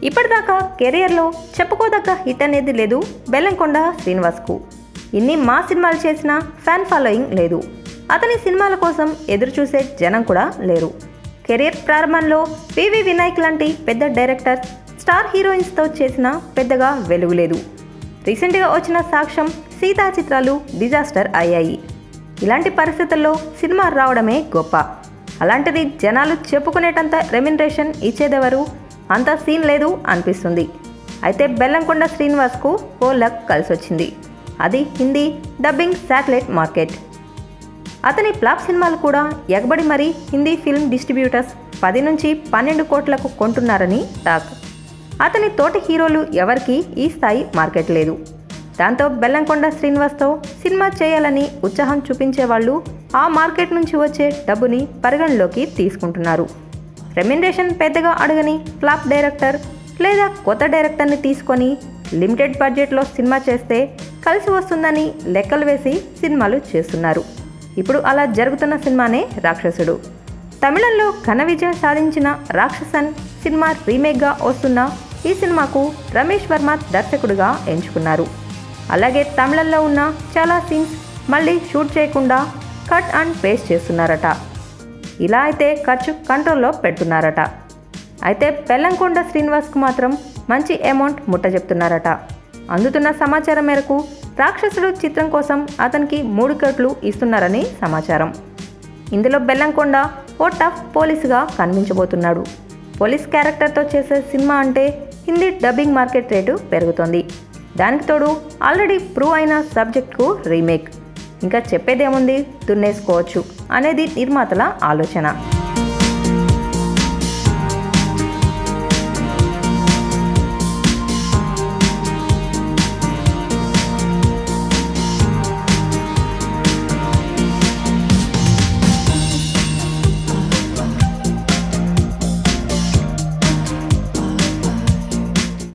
ఇప్పటిదాకా కెరియర్లో చెప్పుకోదగ్గ హిట్ అనేది లేదు బెల్లంకొండ శ్రీనివాస్కు ఇన్ని మా సినిమాలు చేసినా ఫ్యాన్ ఫాలోయింగ్ లేదు అతని సినిమాల కోసం ఎదురు చూసే జనం కూడా లేరు కెరీర్ ప్రారంభంలో పివి వినాయక్ లాంటి పెద్ద డైరెక్టర్స్ స్టార్ హీరోయిన్స్తో చేసిన పెద్దగా వెలుగులేదు రీసెంట్గా వచ్చిన సాక్ష్యం సీతా చిత్రాలు డిజాస్టర్ అయ్యాయి ఇలాంటి పరిస్థితుల్లో సినిమా రావడమే గొప్ప అలాంటిది జనాలు చెప్పుకునేటంత రెమ్యునరేషన్ ఇచ్చేదెవరు అంత సీన్ లేదు అనిపిస్తుంది అయితే బెల్లంకొండ శ్రీనివాస్కు ఓ లక్ కలిసొచ్చింది అది హిందీ డబ్బింగ్ శాటిలైట్ మార్కెట్ అతని ఫ్లాప్ సినిమాలు కూడా ఎగబడి మరీ హిందీ ఫిల్మ్ డిస్ట్రిబ్యూటర్స్ పది నుంచి పన్నెండు కోట్లకు కొంటున్నారని టాక్ అతని తోటి హీరోలు ఎవరికీ ఈ స్థాయి మార్కెట్ లేదు దాంతో బెల్లంకొండ శ్రీనివాస్తో సినిమా చేయాలని ఉత్సాహం చూపించే వాళ్ళు ఆ మార్కెట్ నుంచి వచ్చే డబ్బుని పరిగణలోకి తీసుకుంటున్నారు రెమ్యునరేషన్ పెద్దగా అడగని ఫ్లాప్ డైరెక్టర్ లేదా కొత్త డైరెక్టర్ని తీసుకొని లిమిటెడ్ బడ్జెట్లో సినిమా చేస్తే కలిసి వస్తుందని లెక్కలు వేసి సినిమాలు చేస్తున్నారు ఇప్పుడు అలా జరుగుతున్న సినిమానే రాక్షసుడు తమిళంలో ఘన విజయం సాధించిన రాక్షసన్ సినిమా రీమేక్గా వస్తున్న ఈ సినిమాకు రమేష్ వర్మ దర్శకుడిగా ఎంచుకున్నారు అలాగే తమిళంలో ఉన్న చాలా సీన్స్ మళ్ళీ షూట్ చేయకుండా కట్ అండ్ పేస్ట్ చేస్తున్నారట ఇలా అయితే ఖర్చు కంట్రోల్లో పెడుతున్నారట అయితే బెల్లంకొండ శ్రీనివాస్కు మాత్రం మంచి అమౌంట్ ముట్టజెప్తున్నారట అందుతున్న సమాచారం మేరకు రాక్షసుడు చిత్రం కోసం అతనికి మూడు కోట్లు ఇస్తున్నారని సమాచారం ఇందులో బెల్లంకొండ ఓ టఫ్ పోలీసుగా కనిపించబోతున్నాడు పోలీస్ క్యారెక్టర్తో చేసే సినిమా అంటే హిందీ డబ్బింగ్ మార్కెట్ రేటు పెరుగుతోంది దానికి తోడు ఆల్రెడీ ప్రూవ్ అయిన సబ్జెక్ట్కు రీమేక్ ఇంకా చెప్పేదేముంది దున్నేసుకోవచ్చు అనేది నిర్మాతల ఆలోచన